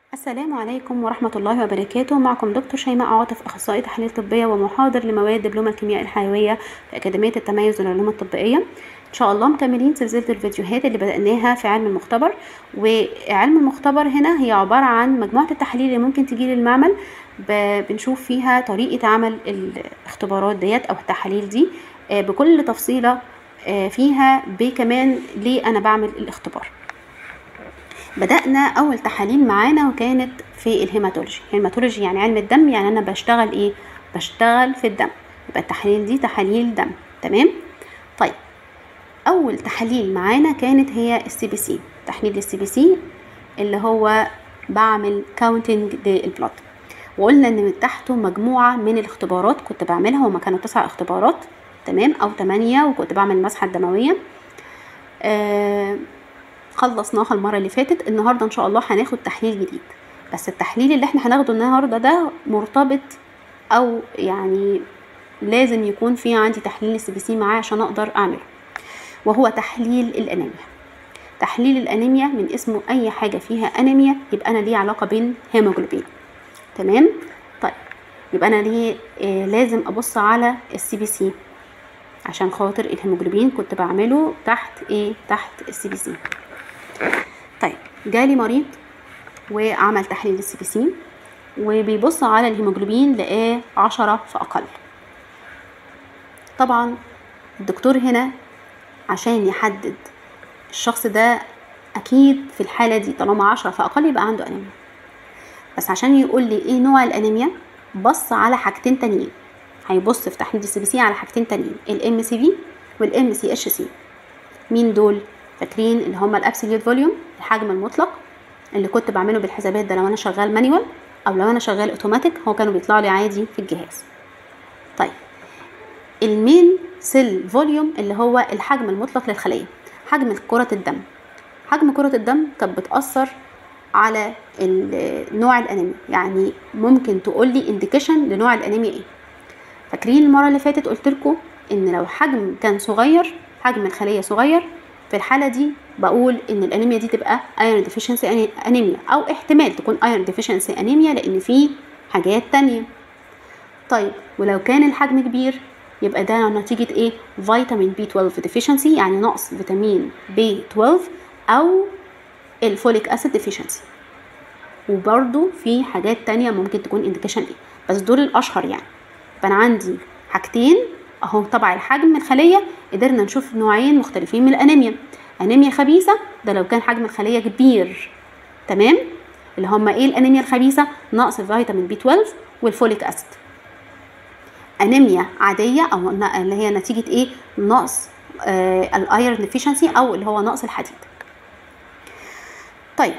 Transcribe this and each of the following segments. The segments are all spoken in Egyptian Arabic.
السلام عليكم ورحمة الله وبركاته معكم دكتور شيماء عاطف أخصائي تحاليل طبية ومحاضر لمواد دبلوم الكيمياء الحيوية في أكاديمية التميز للعلوم الطبية إن شاء الله مكملين سلسلة الفيديوهات اللي بدأناها في علم المختبر وعلم المختبر هنا هي عبارة عن مجموعة التحاليل اللي ممكن تجي للمعمل ب- بنشوف فيها طريقة عمل الاختبارات ديت أو التحاليل دي آه، بكل تفصيلة آه، فيها بكمان ليه أنا بعمل الاختبار بدأنا أول تحاليل معانا وكانت في الهيماتولوجي الهيماتولوجي يعني علم الدم يعني أنا بشتغل إيه بشتغل في الدم يبقى التحاليل دي تحاليل دم تمام طيب أول تحاليل معانا كانت هي السي بي سي تحليل السي بي سي اللي هو بعمل كاونتنج للبلاد وقلنا ان من تحته مجموعة من الاختبارات كنت بعملها هما كانوا تسع اختبارات تمام او تمانية وكنت بعمل المسحة الدموية آه خلصناها المرة اللي فاتت النهاردة ان شاء الله هناخد تحليل جديد بس التحليل اللي احنا هناخده النهاردة ده مرتبط او يعني لازم يكون في عندي تحليل السي بي سي معاه عشان اقدر اعمله وهو تحليل الانيميا تحليل الانيميا من اسمه اي حاجة فيها انيميا يبقى انا ليه علاقة بين هيموجلوبين تمام طيب يبقى انا ليه آه لازم ابص على السي بي سي عشان خاطر الهيموجلوبين كنت بعمله تحت ايه تحت السي بي سي طيب جالي مريض وعمل تحليل السي بي سي وبيبص على الهيموجلوبين لقاه عشرة فأقل طبعا الدكتور هنا عشان يحدد الشخص ده أكيد في الحالة دي طالما عشرة فأقل يبقى عنده أنيميا بس عشان يقول لي ايه نوع الأنيميا بص على حاجتين تانيين هيبص في تحليل السي بي سي على حاجتين تانيين الام سي في والام سي اتش سي مين دول فاكرين اللي هما الابسوليوت فوليوم الحجم المطلق اللي كنت بعمله بالحسابات ده لو انا شغال مانيوال او لو انا شغال اوتوماتيك هو كانوا بيطلعوا لي عادي في الجهاز طيب المين سيل فوليوم اللي هو الحجم المطلق للخليه حجم كرة الدم حجم كرة الدم كانت بتأثر على ال- نوع الانيميا يعني ممكن تقول لي انديكيشن لنوع الانيميا ايه فاكرين المره اللي فاتت قلت لكم ان لو حجم كان صغير حجم الخليه صغير في الحاله دي بقول ان الانيميا دي تبقى ايرون ديفيشنسي انيميا او احتمال تكون ايرون ديفيشنسي انيميا لان في حاجات تانية طيب ولو كان الحجم كبير يبقى ده نتيجة ايه فيتامين بي 12 ديفيشنسي يعني نقص فيتامين بي 12 او الفوليك اسيد ديفيشنسي وبرده في حاجات تانية ممكن تكون انديكيشن ايه بس دول الاشهر يعني فانا عندي حاجتين اهو تبع الحجم الخليه قدرنا نشوف نوعين مختلفين من الانيميا انيميا خبيثه ده لو كان حجم الخليه كبير تمام اللي هما ايه الانيميا الخبيثه نقص فيتامين بي 12 والفوليك اسيد انيميا عاديه او ن- اللي هي نتيجه ايه نقص آه الايرون ديفيشنسي او اللي هو نقص الحديد طيب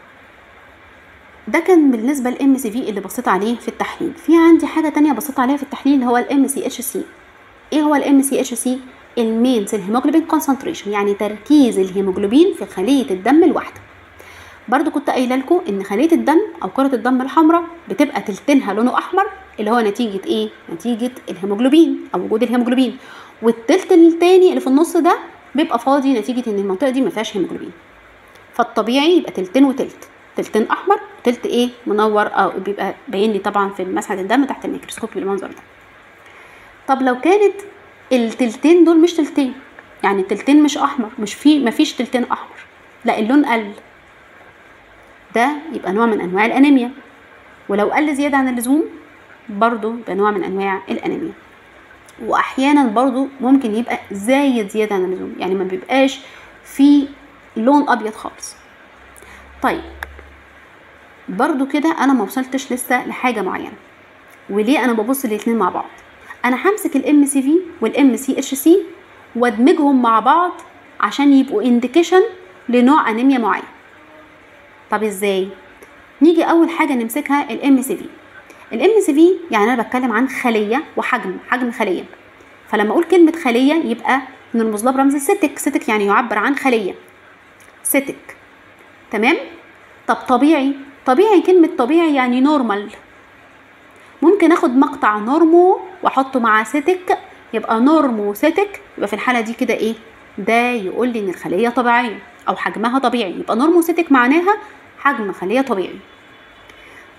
ده كان بالنسبه للام سي في اللي بصيت عليه في التحليل في عندي حاجه تانية بصيت عليها في التحليل اللي هو الام سي اتش سي ايه هو الام سي اتش سي المين سيل هيموجلوبين كونسنتريشن يعني تركيز الهيموجلوبين في خليه الدم الواحده برضو كنت قايله لكم ان خليه الدم او كره الدم الحمراء بتبقى تلتينها لونه احمر اللي هو نتيجه ايه نتيجه الهيموجلوبين او وجود الهيموجلوبين والتلت التاني اللي في النص ده بيبقى فاضي نتيجه ان المنطقه دي ما فيهاش هيموجلوبين فالطبيعي يبقى تلتين وتلت تلتين احمر تلت ايه منور او بيبقى باين لي طبعا في مسحه الدم تحت الميكروسكوب بالمنظر ده طب لو كانت التلتين دول مش تلتين يعني التلتين مش احمر مش في مفيش تلتين احمر لا اللون قل ده يبقى نوع من انواع الانيميا ولو قل زياده عن اللزوم برضو يبقى نوع من انواع الانيميا واحيانا برضو ممكن يبقى زايد زياده عن اللزوم يعني ما بيبقاش في لون ابيض خالص طيب برضو كده انا ما وصلتش لسه لحاجه معينه وليه انا ببص الاتنين مع بعض انا همسك الام سي في والام سي اتش سي وادمجهم مع بعض عشان يبقوا انديكيشن لنوع انيميا معين طب ازاي نيجي اول حاجه نمسكها الام سي في الام سي في يعني انا بتكلم عن خليه وحجم حجم خليه فلما اقول كلمه خليه يبقى نرمز لها برمز الستك ستك يعني يعبر عن خليه ستك تمام طب طبيعي طبيعي كلمه طبيعي يعني نورمال ممكن اخد مقطع نورمو واحطه مع ستك يبقى نورمو ستك يبقى في الحاله دي كده ايه ده يقول لي ان الخليه طبيعيه او حجمها طبيعي يبقى نورموسيتك معناها حجم خليه طبيعي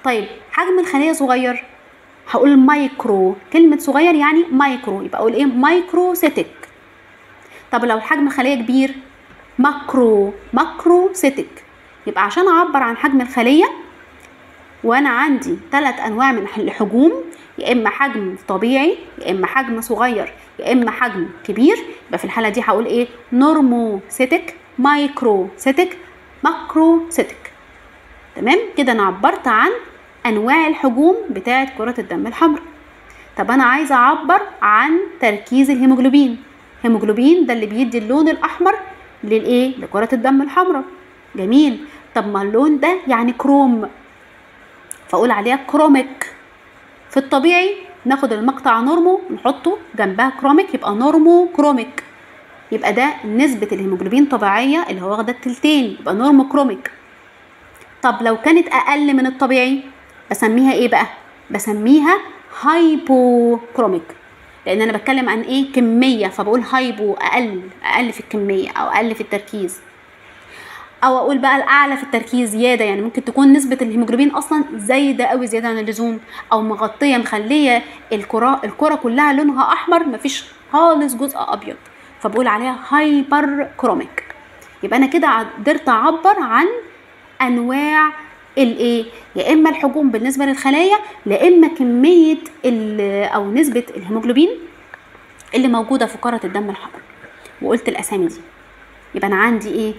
طيب حجم الخليه صغير هقول مايكرو كلمه صغير يعني مايكرو يبقى اقول ايه مايكروسيتك طب لو حجم الخليه كبير ماكرو ماكروسيتك يبقى عشان اعبر عن حجم الخليه وانا عندي ثلاث انواع من الحجوم يا اما حجم طبيعي يا اما حجم صغير يا اما حجم كبير يبقى في الحاله دي هقول ايه نورموسيتك مايكروسيتك ماكروسيتك تمام كده انا عبرت عن انواع الحجوم بتاعه كرات الدم الحمراء طب انا عايزه اعبر عن تركيز الهيموجلوبين هيموجلوبين ده اللي بيدي اللون الاحمر للايه لكرات الدم الحمراء جميل طب ما اللون ده يعني كروم فاقول عليها كروميك في الطبيعي ناخد المقطع نورمو نحطه جنبها كروميك يبقى نورمو كروميك يبقى ده نسبة الهيموجلوبين طبيعية اللي هو واخدة التلتين يبقى نورمو كروميك طب لو كانت أقل من الطبيعي بسميها إيه بقى؟ بسميها هايبو كروميك لأن أنا بتكلم عن إيه؟ كمية فبقول هايبو أقل أقل في الكمية أو أقل في التركيز او اقول بقى الاعلى في التركيز زياده يعني ممكن تكون نسبه الهيموجلوبين اصلا زايده قوي زياده عن اللزوم او مغطيه مخليه الكره الكره كلها لونها احمر مفيش خالص جزء ابيض فبقول عليها هايبر كروميك يبقى انا كده قدرت اعبر عن انواع الايه يا اما الحجوم بالنسبه للخلايا يا اما كميه او نسبه الهيموجلوبين اللي موجوده في كره الدم الحمراء وقلت الاسامي دي يبقى انا عندي ايه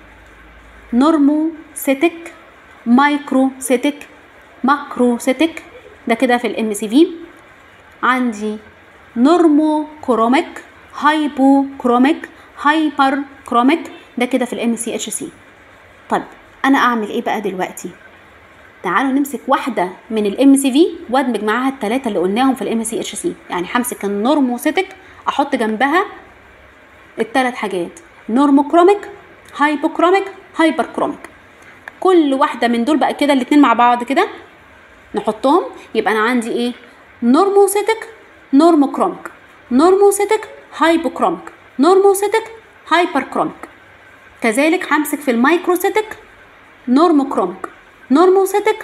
نورموسيتك مايكروسيتك ماكروسيتك ده كده في الام سي في عندي نورمو كروميك هايبو كروميك هايبر كروميك ده كده في الام سي اتش سي طيب انا اعمل ايه بقى دلوقتي تعالوا نمسك واحده من الام سي في وادمج معاها الثلاثه اللي قلناهم في الام سي اتش سي يعني همسك النورموسيتك احط جنبها الثلاث حاجات نورموكروميك هايبوكروميك هايبركروميك كل واحده من دول بقى كده الاتنين مع بعض كده نحطهم يبقى انا عندي ايه نورموسيتك نورموكروميك نورموسيتك هايبوكروميك نورموسيتك هايبركروميك كذلك همسك في المايكروسيتك نورموكروميك نورموسيتك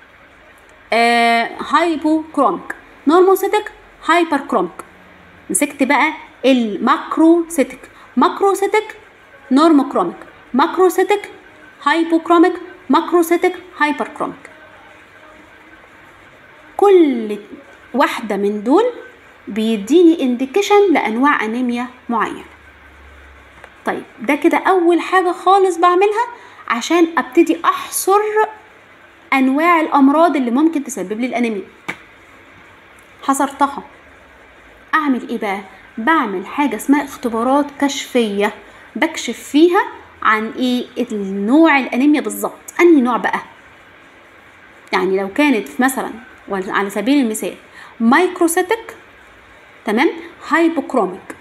آه هايبوكروميك نورموسيتك هايبركروميك مسكت بقى الماكروسيتك ماكروسيتك نورموكروميك ماكروسيتك هايبوكروميك ماكروسيتك هايبركروميك كل واحدة من دول بيديني انديكيشن لأنواع أنيميا معينة طيب ده كده أول حاجة خالص بعملها عشان أبتدي أحصر أنواع الأمراض اللي ممكن تسبب لي الأنيميا حصرتها أعمل إيه بقى؟ بعمل حاجة اسمها اختبارات كشفية بكشف فيها عن ايه النوع الانيميا بالظبط انهي نوع بقى يعني لو كانت مثلا على سبيل المثال مايكروسيتك تمام هايبوكروميك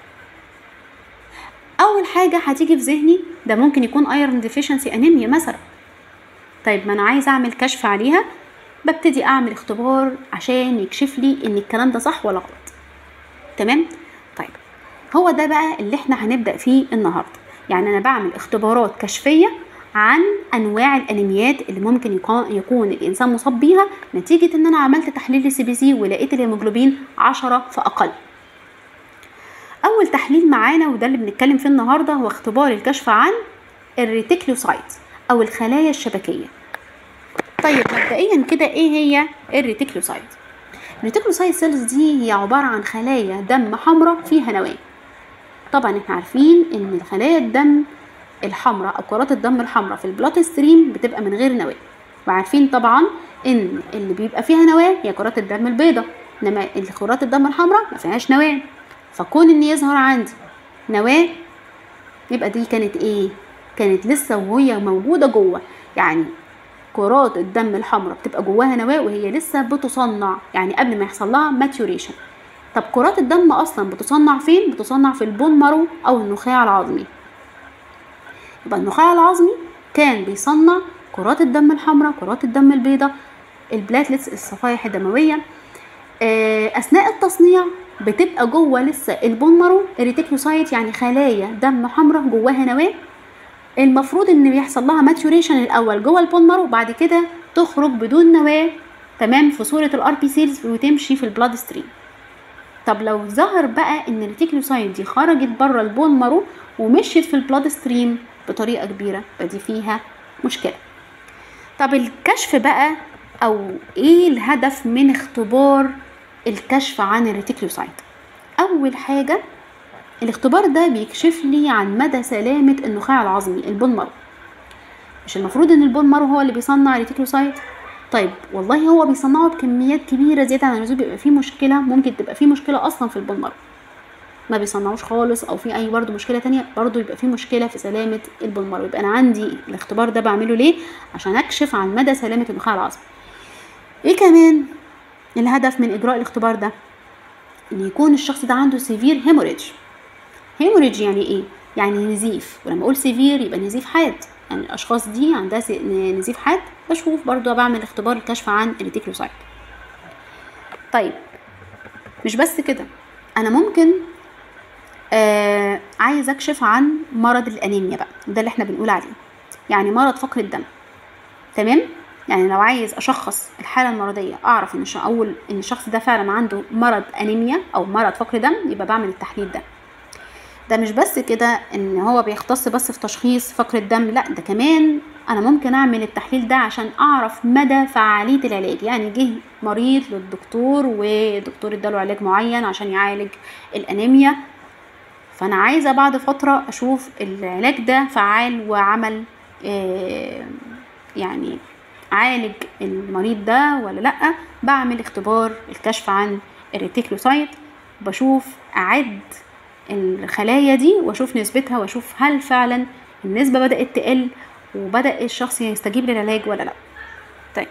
اول حاجه هتيجي في ذهني ده ممكن يكون ايرون ديفيشنسي انيميا مثلا طيب ما انا عايز اعمل كشف عليها ببتدي اعمل اختبار عشان يكشف لي ان الكلام ده صح ولا غلط تمام طيب هو ده بقى اللي احنا هنبدا فيه النهارده يعني انا بعمل اختبارات كشفيه عن انواع الانيميات اللي ممكن يكون الانسان مصاب بيها نتيجه ان انا عملت تحليل سي بي سي ولقيت الهيموجلوبين 10 فاقل اول تحليل معانا وده اللي بنتكلم فيه النهارده هو اختبار الكشف عن الريتيكلوسايت او الخلايا الشبكيه طيب مبدئيا كده ايه هي الريتيكلوسايت الريتيكلوسايت سيلز دي هي عباره عن خلايا دم حمراء فيها نواه طبعا احنا عارفين ان خلايا الدم الحمراء او كرات الدم الحمراء في البلاد ستريم بتبقى من غير نواه وعارفين طبعا ان اللي بيبقى فيها نواه هي كرات الدم البيضاء انما كرات الدم الحمراء ما فيهاش نواه فكون ان يظهر عندي نواه يبقى دي كانت ايه كانت لسه وهي موجوده جوه يعني كرات الدم الحمراء بتبقى جواها نواه وهي لسه بتصنع يعني قبل ما يحصل لها ماتيوريشن طب كرات الدم اصلا بتصنع فين بتصنع في البون مارو او النخاع العظمي يبقى النخاع العظمي كان بيصنع كرات الدم الحمراء كرات الدم البيضاء البلاتلتس الصفائح الدمويه اثناء التصنيع بتبقى جوه لسه البون مارو الريتيكلوسايت يعني خلايا دم حمراء جواها نواه المفروض ان بيحصل لها ماتيوريشن الاول جوه البون مارو وبعد كده تخرج بدون نواه تمام في صوره الار بي سيلز وتمشي في البلاد ستريم طب لو ظهر بقى ان الريتيكلوسايت دي خرجت بره البون مارو ومشيت في البلاد ستريم بطريقه كبيره فدي فيها مشكله طب الكشف بقى او ايه الهدف من اختبار الكشف عن الريتيكلوسايت اول حاجه الاختبار ده بيكشف لي عن مدى سلامه النخاع العظمي البون مارو مش المفروض ان البون مارو هو اللي بيصنع الريتيكلوسايت طيب والله هو بيصنعه بكميات كبيره زياده عن اللزوم بيبقى فيه مشكله ممكن تبقى فيه مشكله اصلا في البون مارو ما بيصنعوش خالص او في اي برضو مشكله تانية برضو يبقى في مشكله في سلامه البون مارو يبقى انا عندي الاختبار ده بعمله ليه عشان اكشف عن مدى سلامه النخاع العظمي ايه كمان الهدف من اجراء الاختبار ده ان يكون الشخص ده عنده سيفير هيموريدج هيموريدج يعني ايه يعني نزيف ولما اقول سيفير يبقى نزيف حاد يعني الاشخاص دي عندها نزيف حاد بشوف برضو بعمل اختبار الكشف عن الريتيكلوسايت طيب مش بس كده انا ممكن آه عايز اكشف عن مرض الانيميا بقى ده اللي احنا بنقول عليه يعني مرض فقر الدم تمام يعني لو عايز اشخص الحاله المرضيه اعرف ان اول ان الشخص ده فعلا عنده مرض انيميا او مرض فقر دم يبقى بعمل التحليل ده ده مش بس كده ان هو بيختص بس في تشخيص فقر الدم لا ده كمان انا ممكن اعمل التحليل ده عشان اعرف مدى فعاليه العلاج يعني جه مريض للدكتور والدكتور اداله علاج معين عشان يعالج الانيميا فانا عايزه بعد فتره اشوف العلاج ده فعال وعمل آه يعني عالج المريض ده ولا لا بعمل اختبار الكشف عن الريتيكلوسايت بشوف اعد الخلايا دي واشوف نسبتها واشوف هل فعلا النسبة بدأت تقل وبدأ الشخص يستجيب للعلاج ولا لا طيب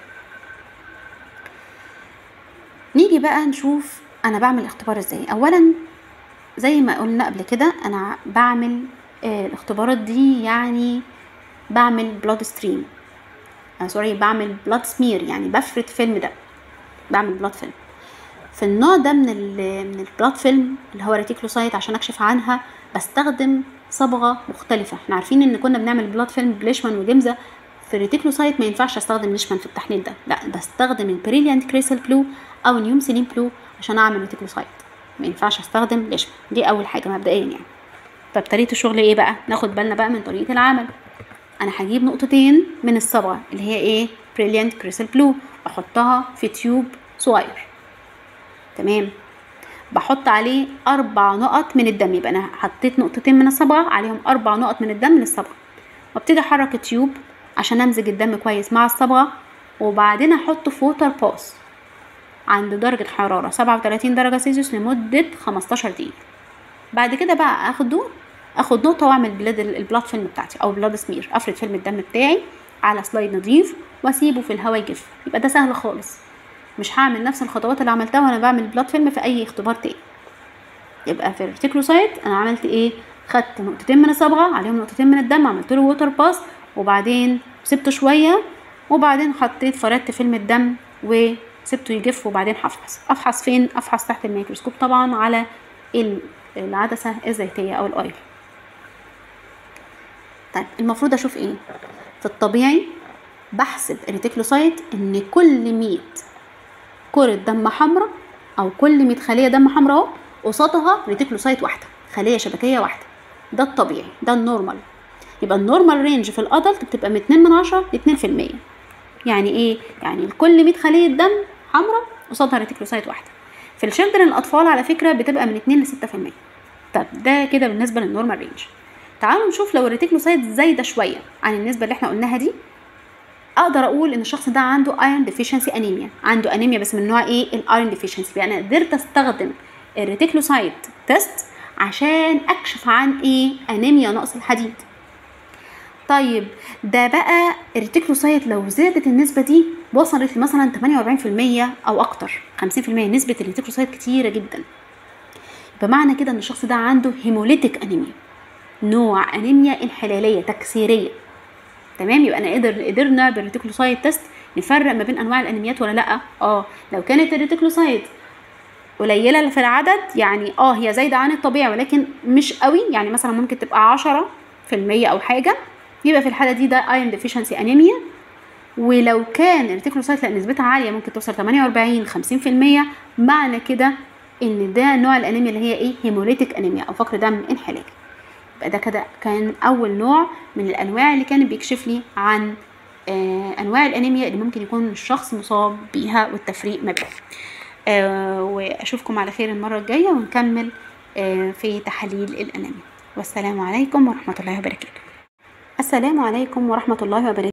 نيجي بقى نشوف انا بعمل الاختبار ازاي اولا زي ما قلنا قبل كده انا بعمل آه الاختبارات دي يعني بعمل بلاد ستريم آه سوري بعمل بلاد سمير يعني بفرد فيلم ده بعمل بلاد فيلم في النوع ده من ال من البلاد فيلم اللي هو ريتيكلوسايت عشان اكشف عنها بستخدم صبغه مختلفه احنا عارفين ان كنا بنعمل بلاد فيلم بليشمان وجمزه في الريتيكلوسايت ما ينفعش استخدم ليشمان في التحليل ده لا بستخدم البريليانت كريسل بلو او نيوم سيلين بلو عشان اعمل ريتيكلوسايت ما ينفعش استخدم ليشمان دي اول حاجه مبدئيا يعني طب طريقه الشغل ايه بقى ناخد بالنا بقى من طريقه العمل انا هجيب نقطتين من الصبغه اللي هي ايه بريليانت كريسل بلو احطها في تيوب صغير تمام بحط عليه اربع نقط من الدم يبقى انا حطيت نقطتين من الصبغه عليهم اربع نقط من الدم للصبغه وابتدي احرك التيوب عشان امزج الدم كويس مع الصبغه وبعدين احطه في ووتر باس عند درجة حرارة سبعة وتلاتين درجة سيلسيوس لمدة خمستاشر دقيقة بعد كده بقى اخده اخد نقطة واعمل بلاد البلاد فيلم بتاعتي او بلاد سمير افرد فيلم الدم بتاعي على سلايد نظيف واسيبه في الهواء يجف يبقى ده سهل خالص مش هعمل نفس الخطوات اللي عملتها وانا بعمل بلاد فيلم في اي اختبار تاني يبقى في الريتيكلوسايت انا عملت ايه خدت نقطتين من الصبغه عليهم نقطتين من الدم عملت له ووتر باس وبعدين سبته شويه وبعدين حطيت فردت فيلم الدم وسبته يجف وبعدين هفحص افحص فين افحص تحت الميكروسكوب طبعا على العدسه الزيتيه او الاويل طيب المفروض اشوف ايه في الطبيعي بحسب الريتيكلوسايت ان كل 100 كرة دم حمراء او كل 100 خلية دم حمراء اهو قصادها ريتيكلوسايت واحدة خلية شبكية واحدة ده الطبيعي ده النورمال يبقى النورمال رينج في الادلت بتبقى من 2 من 10 ل 2% يعني ايه يعني لكل 100 خلية دم حمراء قصادها ريتيكلوسايت واحدة في الشيلدرن الاطفال على فكرة بتبقى من 2 ل 6% طب ده كده بالنسبة للنورمال رينج تعالوا نشوف لو الريتيكلوسايت زايدة شوية عن النسبة اللي احنا قلناها دي اقدر اقول ان الشخص ده عنده ايرون ديفيشنسي انيميا عنده انيميا بس من نوع ايه الايرون ديفيشنسي يعني انا قدرت استخدم الريتيكلوسايت تيست عشان اكشف عن ايه انيميا نقص الحديد طيب ده بقى الريتيكلوسايت لو زادت النسبه دي وصلت لمثلا 48% او اكتر 50% نسبه الريتيكلوسايت كتيره جدا بمعنى كده ان الشخص ده عنده هيموليتيك انيميا نوع انيميا انحلاليه تكسيريه تمام يبقى انا قدر قدرنا بالريتيكلوسايت تيست نفرق ما بين انواع الانيميات ولا لا اه لو كانت الريتيكلوسايت قليله في العدد يعني اه هي زايده عن الطبيعي ولكن مش قوي يعني مثلا ممكن تبقى عشرة في المية او حاجه يبقى في الحاله دي ده ايرون ديفيشنسي انيميا ولو كان الريتيكولوسايت لا نسبتها عاليه ممكن توصل 48 50% معنى كده ان ده نوع الانيميا اللي هي ايه هيموليتيك انيميا او فقر دم انحلالي يبقى ده كده كان اول نوع من الانواع اللي كان بيكشف لي عن آه انواع الانيميا اللي ممكن يكون الشخص مصاب بيها والتفريق ما بينهم آه واشوفكم على خير المره الجايه ونكمل آه في تحاليل الانيميا والسلام عليكم ورحمه الله وبركاته السلام عليكم ورحمه الله وبركاته